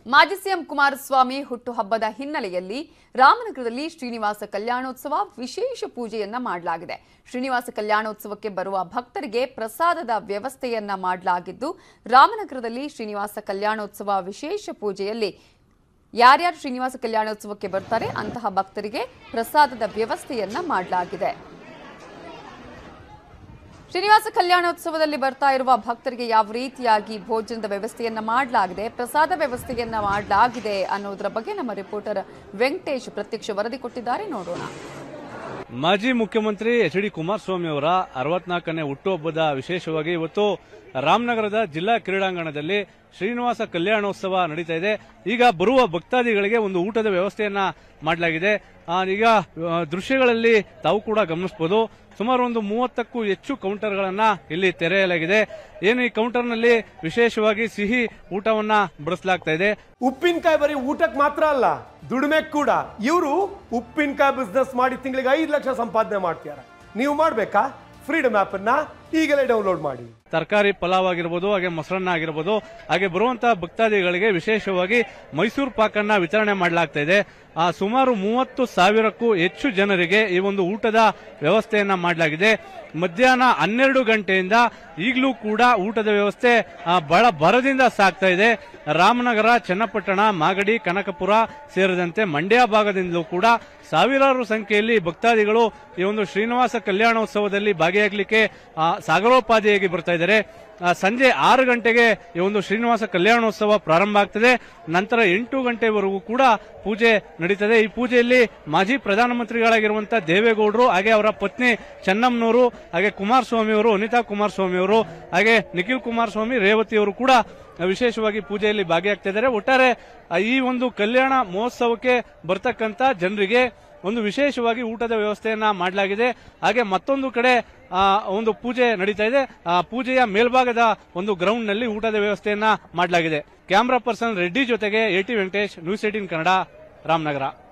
ಮಾಜಿ ಸಿಎಂ ಕುಮಾರಸ್ವಾಮಿ ಹುಟ್ಟುಹಬ್ಬದ ಹಿನ್ನೆಲೆಯಲ್ಲಿ ರಾಮನಗರದಲ್ಲಿ ಶ್ರೀನಿವಾಸ ಕಲ್ಯಾಣೋತ್ಸವ ವಿಶೇಷ ಪೂಜೆಯನ್ನ ಮಾಡಲಾಗಿದೆ ಶ್ರೀನಿವಾಸ ಕಲ್ಯಾಣೋತ್ಸವಕ್ಕೆ ಬರುವ ಭಕ್ತರಿಗೆ ಪ್ರಸಾದದ ವ್ಯವಸ್ಥೆಯನ್ನ ಮಾಡಲಾಗಿದ್ದು ರಾಮನಗರದಲ್ಲಿ ಶ್ರೀನಿವಾಸ ಕಲ್ಯಾಣೋತ್ಸವ ವಿಶೇಷ ಪೂಜೆಯಲ್ಲಿ ಯಾರ್ಯಾರು ಶ್ರೀನಿವಾಸ ಕಲ್ಯಾಣೋತ್ಸವಕ್ಕೆ ಬರ್ತಾರೆ ಅಂತಹ ಭಕ್ತರಿಗೆ ಪ್ರಸಾದದ ವ್ಯವಸ್ಥೆಯನ್ನ ಮಾಡಲಾಗಿದೆ ಶ್ರೀನಿವಾಸ ಕಲ್ಯಾಣೋತ್ಸವದಲ್ಲಿ ಬರ್ತಾ ಇರುವ ಭಕ್ತರಿಗೆ ಯಾವ ರೀತಿಯಾಗಿ ಭೋಜನದ ವ್ಯವಸ್ಥೆಯನ್ನ ಮಾಡಲಾಗಿದೆ ಪ್ರಸಾದ ವ್ಯವಸ್ಥೆಯನ್ನ ಮಾಡಲಾಗಿದೆ ಅನ್ನೋದರ ಬಗ್ಗೆ ನಮ್ಮ ರಿಪೋರ್ಟರ್ ವೆಂಕಟೇಶ್ ಪ್ರತ್ಯಕ್ಷ ವರದಿ ಕೊಟ್ಟಿದ್ದಾರೆ ನೋಡೋಣ ಮಾಜಿ ಮುಖ್ಯಮಂತ್ರಿ ಎಚ್ ಡಿ ಕುಮಾರಸ್ವಾಮಿ ಅವರ ಅರವತ್ನಾಲ್ಕನೇ ಹುಟ್ಟುಹಬ್ಬದ ವಿಶೇಷವಾಗಿ ಇವತ್ತು ರಾಮನಗರದ ಜಿಲ್ಲಾ ಕ್ರೀಡಾಂಗಣದಲ್ಲಿ ಶ್ರೀನಿವಾಸ ಕಲ್ಯಾಣೋತ್ಸವ ನಡೀತಾ ಇದೆ ಈಗ ಬರುವ ಭಕ್ತಾದಿಗಳಿಗೆ ಒಂದು ಊಟದ ವ್ಯವಸ್ಥೆಯನ್ನ ಮಾಡಲಾಗಿದೆ ಆ, ಈಗ ಆ, ದೃಶ್ಯಗಳಲ್ಲಿ ತಾವು ಕೂಡ ಗಮನಿಸಬಹುದು ಸುಮಾರು ಒಂದು ಮೂವತ್ತಕ್ಕೂ ಹೆಚ್ಚು ಕೌಂಟರ್ಗಳನ್ನ ಇಲ್ಲಿ ತೆರೆಯಲಾಗಿದೆ ಏನು ಈ ಕೌಂಟರ್ನಲ್ಲಿ ವಿಶೇಷವಾಗಿ ಸಿಹಿ ಊಟವನ್ನ ಬಡಿಸಲಾಗ್ತಾ ಇದೆ ಉಪ್ಪಿನಕಾಯಿ ಬರೀ ಊಟಕ್ಕೆ ಮಾತ್ರ ಅಲ್ಲ ದುಡಿಮೆ ಕೂಡ ಇವರು ಉಪ್ಪಿನಕಾಯಿ ಬಿಸ್ನೆಸ್ ಮಾಡಿ ತಿಂಗಳಿಗೆ ಐದು ಲಕ್ಷ ಸಂಪಾದನೆ ಮಾಡ್ತಾರೆ ನೀವು ಮಾಡ್ಬೇಕಾ ಫ್ರೀಡಮ್ ಆಪ್ ಅನ್ನ ಈಗಲೇ ಡೌನ್ಲೋಡ್ ಮಾಡಿ ತರಕಾರಿ ಪಲಾವ್ ಆಗಿರ್ಬೋದು ಹಾಗೆ ಮೊಸರನ್ನ ಆಗಿರ್ಬೋದು ಹಾಗೆ ಬರುವಂತಹ ಭಕ್ತಾದಿಗಳಿಗೆ ವಿಶೇಷವಾಗಿ ಮೈಸೂರು ಪಾಕನ್ನ ವಿತರಣೆ ಮಾಡಲಾಗ್ತಾ ಇದೆ ಆ, ಸುಮಾರು ಮೂವತ್ತು ಸಾವಿರಕ್ಕೂ ಹೆಚ್ಚು ಜನರಿಗೆ ಈ ಒಂದು ಊಟದ ವ್ಯವಸ್ಥೆಯನ್ನ ಮಾಡಲಾಗಿದೆ ಮಧ್ಯಾಹ್ನ ಹನ್ನೆರಡು ಗಂಟೆಯಿಂದ ಈಗಲೂ ಕೂಡ ಊಟದ ವ್ಯವಸ್ಥೆ ಆ, ಬಹಳ ಭರದಿಂದ ಸಾಗ್ತಾ ಇದೆ ರಾಮನಗರ ಚನ್ನಪಟ್ಟಣ ಮಾಗಡಿ ಕನಕಪುರ ಸೇರಿದಂತೆ ಮಂಡ್ಯ ಭಾಗದಿಂದಲೂ ಕೂಡ ಸಾವಿರಾರು ಸಂಖ್ಯೆಯಲ್ಲಿ ಭಕ್ತಾದಿಗಳು ಈ ಒಂದು ಶ್ರೀನಿವಾಸ ಕಲ್ಯಾಣೋತ್ಸವದಲ್ಲಿ ಭಾಗಿಯಾಗಲಿಕ್ಕೆ ಆ, ಸಾಗರೋಪಾದಿಯಾಗಿ ಬರ್ತಾ ಇದ್ದಾರೆ ಆ, ಸಂಜೆ ಆರು ಗಂಟೆಗೆ ಈ ಒಂದು ಶ್ರೀನಿವಾಸ ಕಲ್ಯಾಣೋತ್ಸವ ಪ್ರಾರಂಭ ಆಗ್ತದೆ ನಂತರ ಎಂಟು ಗಂಟೆವರೆಗೂ ಕೂಡ ಪೂಜೆ ನಡೀತದೆ ಈ ಪೂಜೆಯಲ್ಲಿ ಮಾಜಿ ಪ್ರಧಾನಮಂತ್ರಿಗಳಾಗಿರುವಂತಹ ದೇವೇಗೌಡರು ಹಾಗೆ ಅವರ ಪತ್ನಿ ಚೆನ್ನಮ್ಮನವರು ಹಾಗೆ ಕುಮಾರಸ್ವಾಮಿ ಅವರು ಅನಿತಾ ಕುಮಾರಸ್ವಾಮಿ ಅವರು ಹಾಗೆ ನಿಖಿಲ್ ಕುಮಾರಸ್ವಾಮಿ ರೇವತಿ ಅವರು ಕೂಡ ವಿಶೇಷವಾಗಿ ಪೂಜೆಯಲ್ಲಿ ಭಾಗಿಯಾಗ್ತಾ ಇದ್ದಾರೆ ಒಟ್ಟಾರೆ ಆ, ಈ ಒಂದು ಕಲ್ಯಾಣ ಮಹೋತ್ಸವಕ್ಕೆ ಬರ್ತಕ್ಕಂತ ಜನರಿಗೆ ಒಂದು ವಿಶೇಷವಾಗಿ ಊಟದ ವ್ಯವಸ್ಥೆಯನ್ನ ಮಾಡಲಾಗಿದೆ ಹಾಗೆ ಮತ್ತೊಂದು ಕಡೆ ಆ, ಒಂದು ಪೂಜೆ ನಡೀತಾ ಇದೆ ಆ ಪೂಜೆಯ ಮೇಲ್ಭಾಗದ ಒಂದು ಗ್ರೌಂಡ್ ನಲ್ಲಿ ಊಟದ ವ್ಯವಸ್ಥೆಯನ್ನ ಮಾಡಲಾಗಿದೆ ಕ್ಯಾಮರಾ ಪರ್ಸನ್ ರೆಡ್ಡಿ ಜೊತೆಗೆ AT Venkatesh news eighteen Kannada Ramanagara